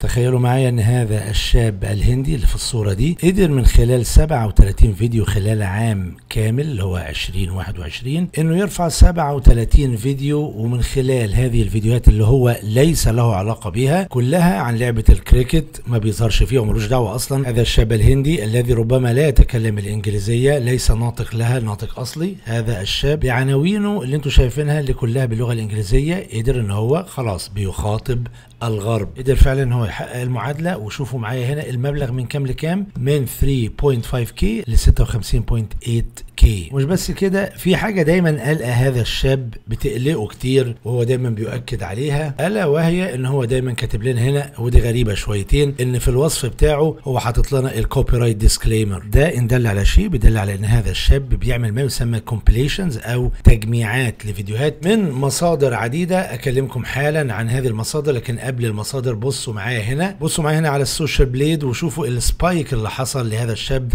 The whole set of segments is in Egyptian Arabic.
تخيلوا معايا ان هذا الشاب الهندي اللي في الصورة دي قدر من خلال 37 فيديو خلال عام كامل اللي هو 2021 انه يرفع 37 فيديو ومن خلال هذه الفيديوهات اللي هو ليس له علاقة بها كلها عن لعبة الكريكت ما بيظهرش فيها وملوش دعوة اصلا هذا الشاب الهندي الذي ربما لا يتكلم الانجليزية ليس ناطق لها ناطق اصلي هذا الشاب بعناوينه اللي انتم شايفينها اللي كلها باللغة الانجليزية قدر ان هو خلاص بيخاطب الغرب قدر فعلا ان هو يحقق المعادله وشوفوا معايا هنا المبلغ من كام لكام من 3.5 كي ل 56.8 كي مش بس كده في حاجه دايما قلقه هذا الشاب بتقلقه كتير وهو دايما بيؤكد عليها الا وهي ان هو دايما كاتب لنا هنا ودي غريبه شويتين ان في الوصف بتاعه هو حاطط لنا الكوبي رايت ديسكليمر ده ان دل على شيء بيدل على ان هذا الشاب بيعمل ما يسمى كومبليشنز او تجميعات لفيديوهات من مصادر عديده اكلمكم حالا عن هذه المصادر لكن قبل المصادر بصوا معايا هنا بصوا معايا هنا على السوشيال بليد وشوفوا السبايك اللي حصل لهذا الشاب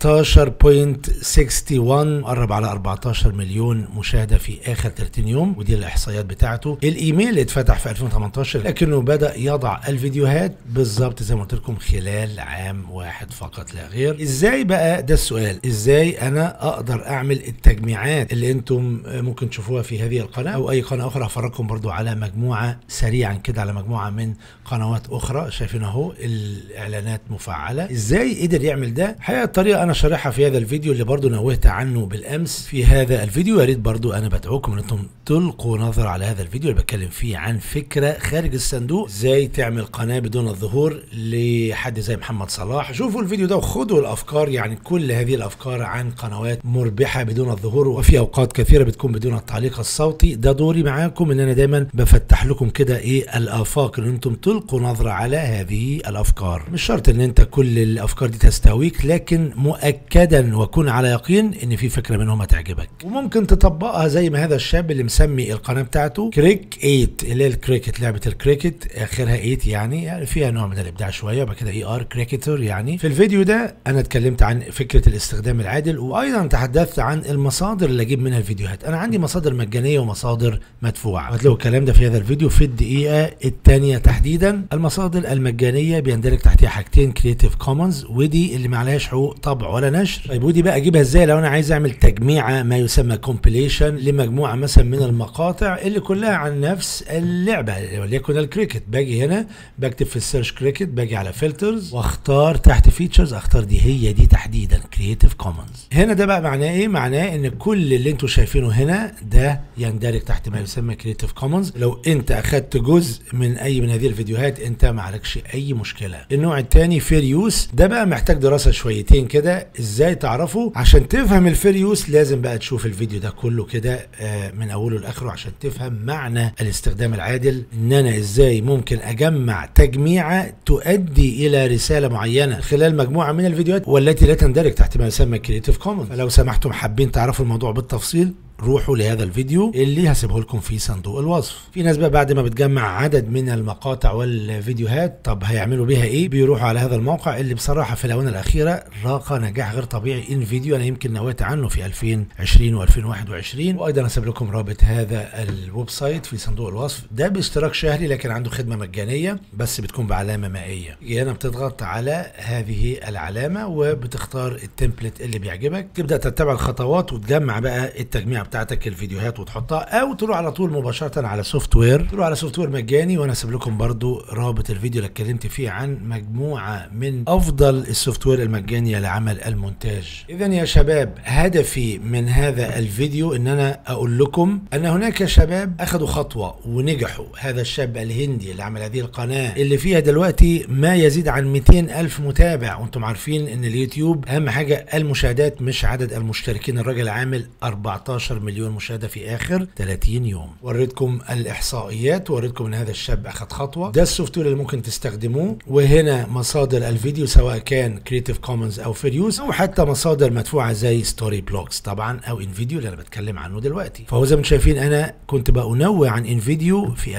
13.61 قرب على 14 مليون مشاهده في اخر 30 يوم ودي الاحصائيات بتاعته الايميل اتفتح في 2018 لكنه بدا يضع الفيديوهات بالظبط زي ما قلت لكم خلال عام واحد فقط لا غير ازاي بقى ده السؤال ازاي انا اقدر اعمل التجميعات اللي انتم ممكن تشوفوها في هذه القناه او اي قناه اخرى هفرجكم برضو على مجموعه سريعا كده على مجموعه من قنوات اخرى شايفين اهو الاعلانات مفعله ازاي قدر يعمل ده الحقيقه الطريقه انا شارحها في هذا الفيديو اللي برضو نوهت عنه بالامس في هذا الفيديو يا ريت برضو انا بدعوكم ان انتم تلقوا نظر على هذا الفيديو اللي بتكلم فيه عن فكره خارج الصندوق ازاي تعمل قناه بدون الظهور لحد زي محمد صلاح شوفوا الفيديو ده وخدوا الافكار يعني كل هذه الافكار عن قنوات مربحه بدون الظهور وفي اوقات كثيره بتكون بدون التعليق الصوتي ده دوري معاكم ان انا دايما بفتح لكم كده ايه الافاق ان انتم تلقوا نظره على هذه الافكار مش شرط ان انت كل الافكار دي تستهويك لكن مؤكدا وكن على يقين ان في فكره منهم هتعجبك وممكن تطبقها زي ما هذا الشاب اللي مسمي القناه بتاعته كريك 8 اللي هي الكريكت لعبه الكريكت اخرها 8 يعني يعني فيها نوع من الابداع شويه وبعد كده اي ار كريكتر يعني في الفيديو ده انا اتكلمت عن فكره الاستخدام العادل وايضا تحدثت عن المصادر اللي اجيب منها الفيديوهات انا عندي مصادر مجانيه ومصادر مدفوعه هتلاقوا الكلام ده في هذا الفيديو في الدقيقه الثانيه تحديدا المصادر المجانيه بيندرج تحتها حاجتين كريتيف كومنز ودي اللي ما عليهاش حقوق طبع ولا نشر طيب ودي بقى اجيبها ازاي لو انا عايز اعمل تجميعه ما يسمى كومبيليشن لمجموعه مثلا من المقاطع اللي كلها عن نفس اللعبه وليكن الكريكت باجي هنا بكتب في السيرش كريكت باجي على فلترز واختار تحت فيتشرز اختار دي هي دي تحديدا كريتيف كومنز هنا ده بقى معناه ايه معناه ان كل اللي انتم شايفينه هنا ده يندرج تحت ما يسمى كريتيف كومنز لو انت اخدت جزء من اي من هذه الفيديوهات انت ما عليكش اي مشكله النوع الثاني فير يوز ده بقى محتاج دراسه شويتين كده ازاي تعرفه عشان تفهم الفير يوز لازم بقى تشوف الفيديو ده كله كده آه، من اوله لاخره عشان تفهم معنى الاستخدام العادل ان انا ازاي ممكن اجمع تجميعه تؤدي الى رساله معينه خلال مجموعه من الفيديوهات والتي لا تندرج تحت ما يسمى كريتيف كومنز فلو سمحتم حابين تعرفوا الموضوع بالتفصيل روحوا لهذا الفيديو اللي هسيبه لكم في صندوق الوصف في ناس بقى بعد ما بتجمع عدد من المقاطع والفيديوهات طب هيعملوا بيها ايه بيروحوا على هذا الموقع اللي بصراحه في الاونه الاخيره راق نجاح غير طبيعي ان فيديو انا يمكن نويت عنه في 2020 و2021 وايضا هسيب لكم رابط هذا الويب سايت في صندوق الوصف ده باشتراك شهري لكن عنده خدمه مجانيه بس بتكون بعلامه مائيه تيجي هنا بتضغط على هذه العلامه وبتختار التمبلت اللي بيعجبك تبدا تتبع الخطوات وتجمع بقى التجميع بتاعتك الفيديوهات وتحطها او تروح على طول مباشره على سوفت وير تروح على سوفت وير مجاني وانا اسيب لكم برضو رابط الفيديو اللي اتكلمت فيه عن مجموعه من افضل السوفت وير المجانيه لعمل المونتاج اذا يا شباب هدفي من هذا الفيديو ان انا اقول لكم ان هناك شباب اخذوا خطوه ونجحوا هذا الشاب الهندي اللي عمل هذه القناه اللي فيها دلوقتي ما يزيد عن 200 الف متابع وانتم عارفين ان اليوتيوب اهم حاجه المشاهدات مش عدد المشتركين الراجل عامل 14 مليون مشاهده في اخر 30 يوم وريتكم الاحصائيات وريتكم ان هذا الشاب اخذ خطوه ده السوفت وير اللي ممكن تستخدموه وهنا مصادر الفيديو سواء كان كريتيف كومنز او فير يوز او حتى مصادر مدفوعه زي ستوري بلوكس طبعا او انفيديو اللي انا بتكلم عنه دلوقتي فهو زي ما انتم شايفين انا كنت بنوع عن انفيديو في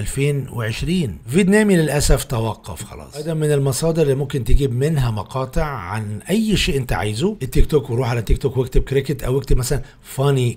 2020 فيتنامي للاسف توقف خلاص هذا من المصادر اللي ممكن تجيب منها مقاطع عن اي شيء انت عايزه التيك توك وروح على تيك توك واكتب كريكت او اكتب مثلا فاني كريكت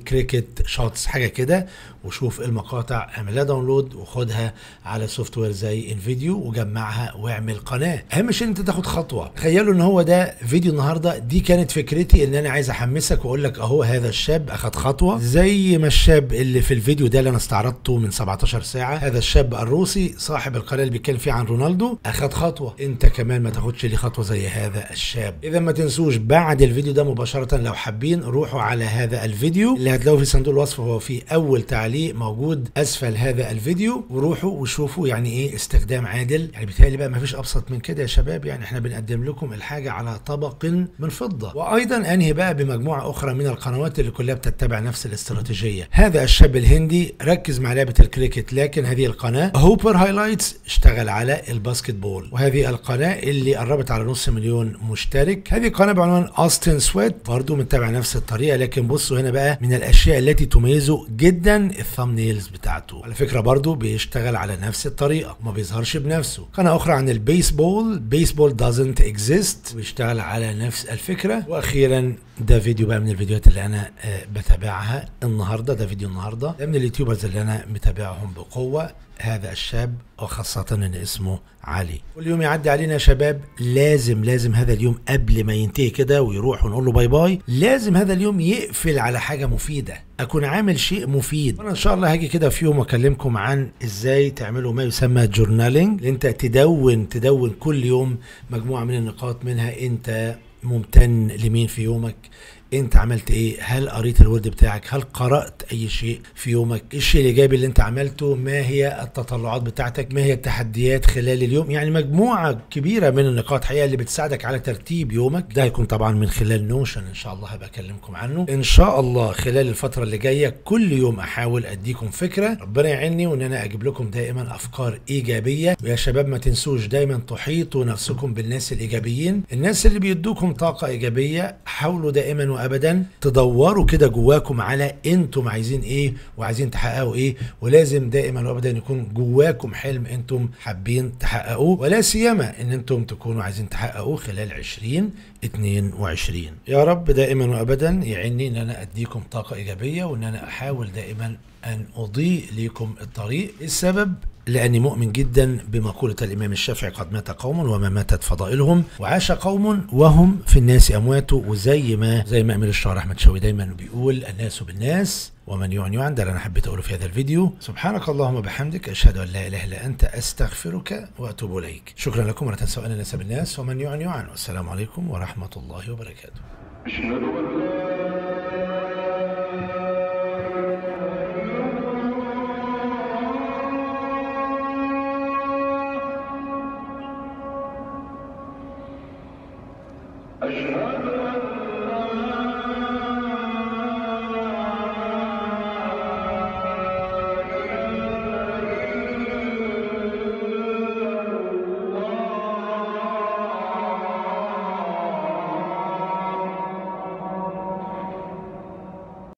شوتس حاجه كده وشوف المقاطع اعملها داونلود وخدها على سوفت وير زي انفيديو وجمعها واعمل قناه اهم شيء انت تاخد خطوه تخيلوا ان هو ده فيديو النهارده دي كانت فكرتي ان انا عايز احمسك واقول لك اهو هذا الشاب اخد خطوه زي ما الشاب اللي في الفيديو ده اللي انا استعرضته من 17 ساعه هذا الشاب الروسي صاحب القناه اللي بيتكلم فيه عن رونالدو اخد خطوه انت كمان ما تاخدش لي خطوه زي هذا الشاب اذا ما تنسوش بعد الفيديو ده مباشره لو حابين روحوا على هذا الفيديو اللي هتلاقوه في صندوق الوصف هو في اول تعليق موجود اسفل هذا الفيديو وروحوا وشوفوا يعني ايه استخدام عادل يعني بيتهيألي بقى ما فيش ابسط من كده يا شباب يعني احنا بنقدم لكم الحاجه على طبق من فضه وايضا انهي بقى بمجموعه اخرى من القنوات اللي كلها بتتبع نفس الاستراتيجيه هذا الشاب الهندي ركز مع لعبه الكريكت لكن هذه القناه هوبر هايلايتس اشتغل على الباسكت بول وهذه القناه اللي قربت على نص مليون مشترك هذه قناه بعنوان اوستن سويت برضه متبع نفس الطريقه لكن بصوا هنا بقى من الاشياء التي تميزه جدا الثامنيلز بتاعته على فكره برضه بيشتغل على نفس الطريقه وما بيظهرش بنفسه قناه اخرى عن البيسبول بيسبول دازنت اكزيست بيشتغل على نفس الفكره واخيرا ده فيديو بقى من الفيديوهات اللي انا آه بتابعها النهارده ده فيديو النهارده ده من اليوتيوبرز اللي انا متابعهم بقوه هذا الشاب وخاصة ان اسمه علي كل يوم يعدي علينا يا شباب لازم لازم هذا اليوم قبل ما ينتهي كده ويروح ونقول له باي باي لازم هذا اليوم يقفل على حاجة مفيدة اكون عامل شيء مفيد وانا ان شاء الله هاجي كده في يوم واكلمكم عن ازاي تعملوا ما يسمى جورنالينج انت تدون تدون كل يوم مجموعة من النقاط منها انت ممتن لمين في يومك انت عملت ايه هل قريت الورد بتاعك هل قرات اي شيء في يومك ايه الشيء الايجابي اللي انت عملته ما هي التطلعات بتاعتك ما هي التحديات خلال اليوم يعني مجموعه كبيره من النقاط حقيقه اللي بتساعدك على ترتيب يومك ده هيكون طبعا من خلال نوشن ان شاء الله هبقى اكلمكم عنه ان شاء الله خلال الفتره اللي جايه كل يوم احاول اديكم فكره ربنا يعيني وان انا اجيب لكم دائما افكار ايجابيه ويا شباب ما تنسوش دايما تحيطوا نفسكم بالناس الايجابيين الناس اللي بيدوكم طاقه ايجابيه حاولوا دائما وابدا تدوروا كده جواكم على انتم عايزين ايه وعايزين تحققوا ايه ولازم دائما وابدا يكون جواكم حلم انتم حابين تحققوه ولا سيما ان انتم تكونوا عايزين تحققوه خلال 20 22 يا رب دائما وابدا يعني ان انا اديكم طاقه ايجابيه وان انا احاول دائما ان اضيء لكم الطريق السبب لاني مؤمن جدا بمقوله الامام الشافعي قد مات قوم وما ماتت فضائلهم وعاش قوم وهم في الناس اموات وزي ما زي ما امير الشعر احمد شوقي دايما بيقول الناس بالناس ومن يعن يعن ده اللي انا حبيت اقوله في هذا الفيديو سبحانك اللهم وبحمدك اشهد ان لا اله الا انت استغفرك واتوب اليك شكرا لكم ولا تنسوا ان الناس بالناس ومن يعن يعن والسلام عليكم ورحمه الله وبركاته أشهد أن لا أشهد